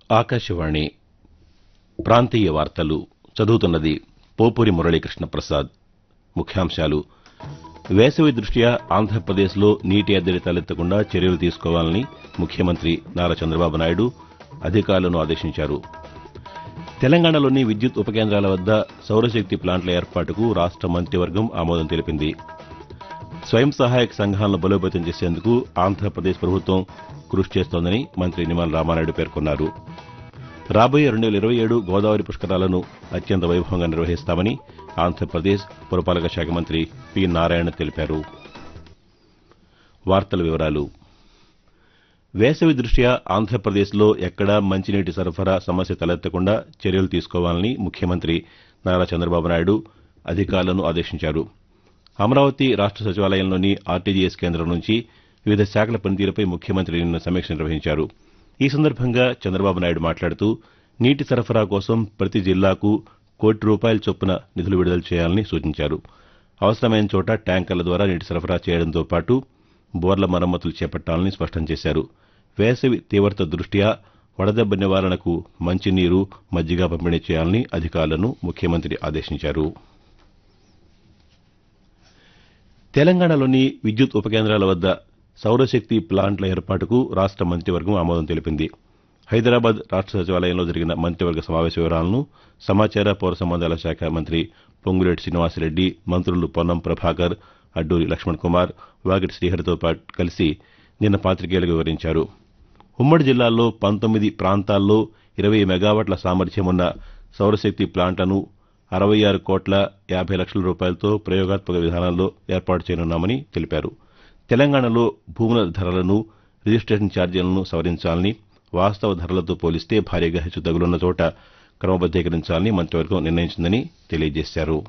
ఆకాశవాణి ప్రాంతీయ వార్తలు చదువుతున్నది పోపూరి మురళీకృష్ణ ప్రసాద్ ముఖ్యాంశాలు వేసవి దృష్ట్యా ఆంధ్రప్రదేశ్లో నీటి ఎద్దడి తలెత్తకుండా చర్యలు తీసుకోవాలని ముఖ్యమంత్రి నారా చంద్రబాబు నాయుడు అధికారులను ఆదేశించారు తెలంగాణలోని విద్యుత్ ఉపకేంద్రాల వద్ద సౌరశక్తి ప్లాంట్ల ఏర్పాటుకు రాష్ట మంత్రివర్గం ఆమోదం తెలిపింది స్వయం సహాయక సంఘాలను బలోపేతం చేసేందుకు ఆంధ్రప్రదేశ్ ప్రభుత్వం కృషి చేస్తోందని మంత్రి నిమ్మల రామానాయుడు పేర్కొన్నారు రాబోయే రెండు వేల ఇరవై ఏడు గోదావరి పుష్కరాలను అత్యంత వైభవంగా నిర్వహిస్తామని ఆంధ్రప్రదేశ్ పురపాలక శాఖ మంత్రి పి నారాయణ తెలిపారు వార్తల వివరాలు వేసవి దృష్ట్యా ఆంధ్రప్రదేశ్లో ఎక్కడా మంచినీటి సరఫరా సమస్య తలెత్తకుండా చర్యలు తీసుకోవాలని ముఖ్యమంత్రి నారా చంద్రబాబు నాయుడు అధికారులను ఆదేశించారు అమరావతి రాష్ట సచివాలయంలోని ఆర్టీజీఎస్ కేంద్రం నుంచి వివిధ శాఖల పనితీరుపై ముఖ్యమంత్రి నిన్న సమీక్ష నిర్వహించారు ఈ సందర్భంగా చంద్రబాబు నాయుడు మాట్లాడుతూ నీటి సరఫరా కోసం ప్రతి జిల్లాకు కోటి రూపాయల చొప్పున నిధులు విడుదల చేయాలని సూచించారు అవసరమైన చోట ట్యాంకర్ల ద్వారా నీటి సరఫరా చేయడంతో పాటు బోర్ల మరమ్మతులు చేపట్టాలని స్పష్టం చేశారు వేసవి తీవ్రత దృష్ట్యా వడదెబ్బ నివారణకు మంచినీరు మజ్జిగ పంపిణీ చేయాలని అధికారులను ముఖ్యమంత్రి ఆదేశించారు తెలంగాణలోని విద్యుత్ ఉపకేంద్రాల వద్ద సౌరశక్తి ప్లాంట్ల ఏర్పాటుకు రాష్ట మంత్రివర్గం ఆమోదం తెలిపింది హైదరాబాద్ రాష్ట సచివాలయంలో జరిగిన మంత్రివర్గ సమావేశ వివరాలను సమాచార పౌర సంబంధాల శాఖ మంత్రి పొంగులేటి శ్రీనివాసరెడ్డి మంత్రులు పొన్నం ప్రభాకర్ అడ్డూరి లక్ష్మణ్ కుమార్ వాగిటి శ్రీహరితో కలిసి నిన్న పాతికేయులకు వివరించారు ఉమ్మడి జిల్లాల్లో పంతొమ్మిది ప్రాంతాల్లో ఇరవై మెగావాట్ల సామర్థ్యమున్న సౌరశక్తి ప్లాంట్లను అరవై ఆరు కోట్ల యాభై లక్షల రూపాయలతో ప్రయోగాత్మక విధానంలో ఏర్పాటు చేయనున్నామని తెలిపారు తెలంగాణలో భూముల ధరలను రిజిస్టేషన్ ఛార్జీలను సవరించాలని వాస్తవ ధరలతో పోలిస్తే భారీగా హెచ్చు తగులున్న చోట క్రమబద్దీకరించాలని మంత్రివర్గం నిర్ణయించిందని తెలియజేశారు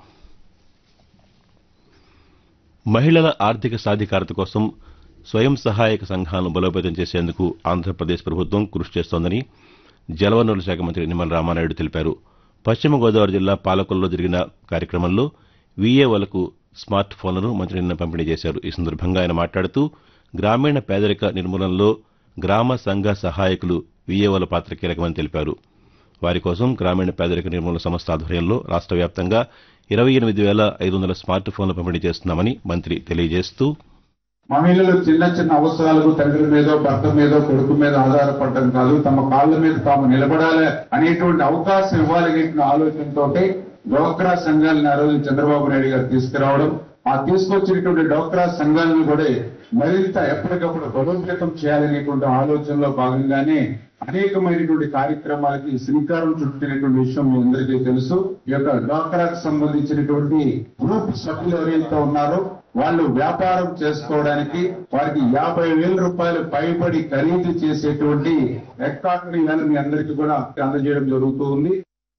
మహిళల ఆర్థిక సాధికారత కోసం స్వయం సహాయక సంఘాలను బలోపేతం చేసేందుకు ఆంధ్రప్రదేశ్ ప్రభుత్వం కృషి చేస్తోందని జలవనరుల శాఖ మంత్రి నిమ్మల రామానాయుడు తెలిపారు పశ్చిమ గోదావరి జిల్లా పాలకొల్లో జరిగిన కార్యక్రమంలో వీఏఓలకు స్మార్ట్ ఫోన్లను మంత్రి నిన్న పంపిణీ చేశారు ఈ సందర్భంగా ఆయన మాట్లాడుతూ గ్రామీణ పేదరిక నిర్మూలనలో గ్రామ సంఘ సహాయకులు వీఏఓల పాత్ర కీలకమని తెలిపారు వారి కోసం గ్రామీణ పేదరిక నిర్మూలన సంస్థ ఆధ్వర్యంలో రాష్ట వ్యాప్తంగా ఇరవై ఎనిమిది వేల ఐదు వందల స్మార్ట్ ఫోన్లు పంపిణీ చేస్తున్నామని మంత్రి తెలియజేస్తూ మహిళలు చిన్న చిన్న అవసరాలకు తండ్రి మీదో భర్త మీదో కొడుకు మీద ఆధారపడటం కాదు తమ కాళ్ళ మీద తాము నిలబడాలి అనేటువంటి అవకాశం ఇవ్వాలనేటువంటి ఆలోచనతో డోక్రా సంఘాలను ఆ రోజు చంద్రబాబు నాయుడు గారు తీసుకురావడం ఆ తీసుకొచ్చినటువంటి డోక్రా సంఘాలను కూడా మరింత ఎప్పటికప్పుడు బలోపేతం చేయాలనేటువంటి ఆలోచనలో భాగంగానే అనేకమైనటువంటి కార్యక్రమాలకి శ్రీకారం చుట్టినటువంటి విషయం మీ అందరికీ తెలుసు ఈ యొక్క డ్వాక్రాకు సంబంధించినటువంటి గ్రూప్ సభ్యులు ఎవరైతే ఉన్నారో వాళ్ళు వ్యాపారం చేసుకోవడానికి వారికి యాభై వేల రూపాయలు పైబడి ఖరీదు చేసేటువంటి రికార్డుని మీ అందరికీ కూడా అందజేయడం జరుగుతూ ఉంది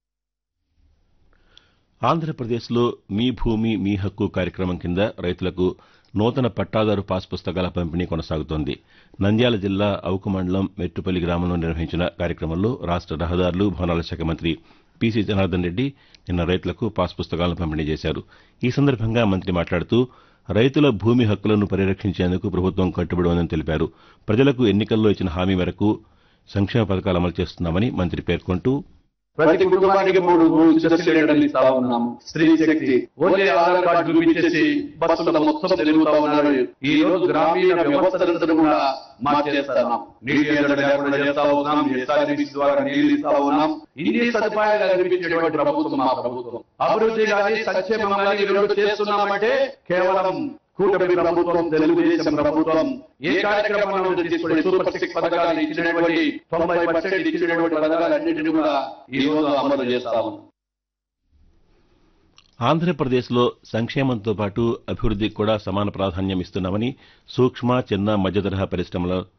ఆంధ్రప్రదేశ్లో మీ భూమి మీ హక్కు కార్యక్రమం కింద రైతులకు నూతన పట్టాదారు పాస్ పుస్తకాల పంపిణీ కొనసాగుతోంది నంద్యాల జిల్లా అవుకు మండలం మెట్టుపల్లి గ్రామంలో నిర్వహించిన కార్యక్రమంలో రాష్ట రహదారులు భవనాల శాఖ మంత్రి పీసీ జనార్దన్ రెడ్డి నిన్న రైతులకు పాస్ పుస్తకాలను పంపిణీ చేశారు ఈ సందర్భంగా మంత్రి మాట్లాడుతూ రైతుల భూమి హక్కులను పరిరక్షించేందుకు ప్రభుత్వం కట్టుబడి ఉందని తెలిపారు ప్రజలకు ఎన్నికల్లో ఇచ్చిన హామీ మేరకు సంక్షేమ పథకాలు అమలు చేస్తున్నామని మంత్రి పేర్కొంటూ ప్రతి కుటుంబానికి మూడు ఉచిత సిలిండర్లు ఇస్తా ఉన్నాము స్త్రీ శక్తి ఓన్లీ ఆధార్ కార్డు చూపించేసి బస్సుల మొత్తం తిరుగుతా ఉన్నారు ఈ రోజు గ్రామీణ వ్యవస్థలంతా కూడా మార్చేస్తున్నాం నీటి ఎద్దడి లేకుండా చేస్తా ఉన్నాం ఎస్ఆర్బీసీ ద్వారా నీళ్లు ఇస్తా ఉన్నాం ఇన్ని సదుపాయాలు కల్పించేటువంటి ప్రభుత్వం మా ప్రభుత్వం అభివృద్ధి కానీ సంక్షేమం కానీ ఈ రోజు చేస్తున్నామంటే కేవలం కూటమి ప్రభుత్వం తెలుగుదేశం ప్రభుత్వం ఏ కార్యక్రమంలో తీసుకుని సూపర్ సిక్స్ పథకాలు ఇచ్చినటువంటి తొంభై పర్సెంట్ ఇచ్చినటువంటి పథకాలన్నింటినీ కూడా ఈ రోజు అమలు చేస్తా ఉన్నాం ఆంధ్రప్రదేశ్లో సంక్షేమంతో పాటు అభివృద్దికి కూడా సమాన ప్రాధాన్యం ఇస్తున్నామని సూక్ష్మ చిన్న మధ్యతరహా పరిశ్రమల